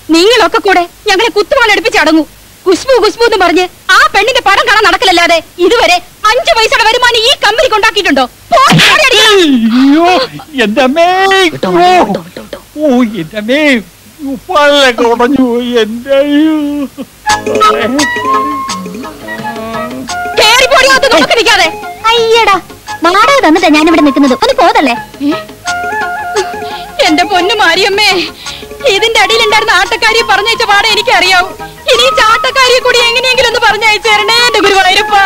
നിങ്ങളൊക്കെ കൂടെ ഞങ്ങളെ കുത്തുവാളെടുപ്പിച്ച് അടങ്ങൂ കുഷ്ബു കുഷ്ബു എന്ന് പറഞ്ഞ് ആ പെണ്ണിന്റെ പടം കാണാൻ നടക്കലല്ലാതെ ഇതുവരെ അഞ്ചു പൈസയുടെ വരുമാനം ഈ കമ്പനി കൊണ്ടാക്കിയിട്ടുണ്ടോ പോയി ചാടി അടിക്കണം. അയ്യോ എന്റെ അമ്മേ ഓ, ഓ എന്റെ അമ്മേ ഉപ്പാലൊക്കെ ഉടഞ്ഞു പോയി എന്റെ അയ്യോ കേറി പോടി അത് നോക്കി നിൽക്കാതെ അയ്യടാ വാടക തന്നിട്ടാ ഞാൻ ഇവിടെ നിൽക്കുന്നത് ഒന്ന് പോതല്ലേ എന്റെ പൊന്നു മാരിയമ്മേ ഇതിന്റെ അടിയിലുണ്ടായിരുന്ന ആട്ടക്കാരിയെ പറഞ്ഞയച്ച പാടെ എനിക്ക് അറിയാവൂ ഇനി ഈ ചാട്ടക്കാരിയെ കൂടി എങ്ങനെയെങ്കിലും ഒന്ന് പറഞ്ഞയച്ചു തരണേ എന്റെ ഗുരുവായൂരപ്പ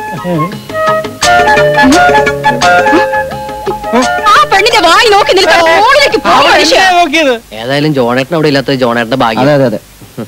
ആ പെണ്ണിന്റെ വായി നോക്കി നിൽക്കണം മോളിലേക്ക് പോ മനുഷ്യ അവരെന്തിനാ നോക്കിയത് ഏതായാലും ജോണേട്ടൻ അവിടെ ഇല്ലാത്ത ജോണേട്ടന്റെ ഭാഗ്യം അതെ അതെ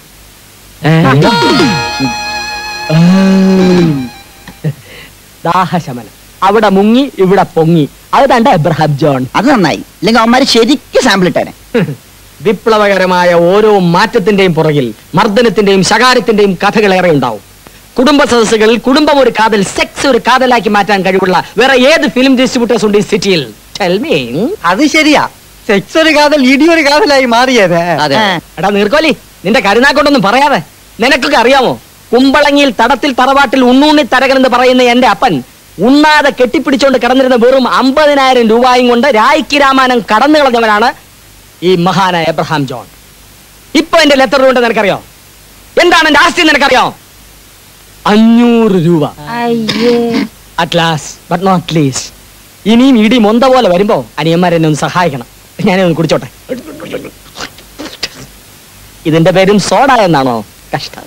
ദാഹശമനം അവിടെ മുങ്ങി ഇവിടെ പൊങ്ങി അത് തന്റെ എബ്രഹാം ജോൺ അത് നന്നായി ഇല്ലെങ്കിൽ അവന്മാര് ശരിക്കും സാമ്പിൾ ഇട്ടേനെ വിപ്ലവകരമായ ഓരോ മാറ്റത്തിന്റെയും പുറകിൽ മർദ്ദനത്തിന്റെയും ശകാരത്തിന്റെയും കഥകളേറെ ഉണ്ടാവും കുടുംബ സദസ്സുകളിൽ കുടുംബം ഒരു കാതൽ സെക്സ് ഒരു കാതലാക്കി മാറ്റാൻ കഴിവുള്ള വേറെ ഏത് ഫിലിം ഡിസ്ട്രിബ്യൂട്ടേഴ്സ് ഉണ്ട് ഈ സിറ്റിയിൽ Tell me. അത് ശരിയാ സെക്സ് ഒരു കാതൽ ഇടി ഒരു കാതലായി മാറിയത് അതെ എടാ നീർക്കോലി നിന്റെ കരുനാക്കൊണ്ടൊന്നും പറയാതെ നിനക്കൊക്കെ അറിയാമോ കുമ്പളങ്ങിയിൽ തടത്തിൽ തറവാട്ടിൽ ഉണ്ണൂണ്ണി തരകൻ എന്ന് പറയുന്ന എന്റെ അപ്പൻ ഉണ്ണാതെ കെട്ടിപ്പിടിച്ചുകൊണ്ട് കിടന്നിരുന്ന വെറും അമ്പതിനായിരം രൂപയും കൊണ്ട് രായ്ക്ക് രാമാനം കടന്നു കളഞ്ഞവനാണ് ഈ മഹാനായ എബ്രഹാം ജോൺ ഇപ്പൊ എന്റെ ലെറ്റർ കൊണ്ട് നിനക്കറിയോ എന്താണ് എന്റെ ആസ്തി നിനക്കറിയോ അഞ്ഞൂറ് രൂപ at last but not least ഇനിയും ഇടി മൊന്ത പോലെ വരുമ്പോ അനിയന്മാരെന്നെ ഒന്ന് സഹായിക്കണം ഞാനേ ഒന്ന് കുടിച്ചോട്ടെ ഇതിന്റെ പേരും സോഡ എന്നാണോ കഷ്ടം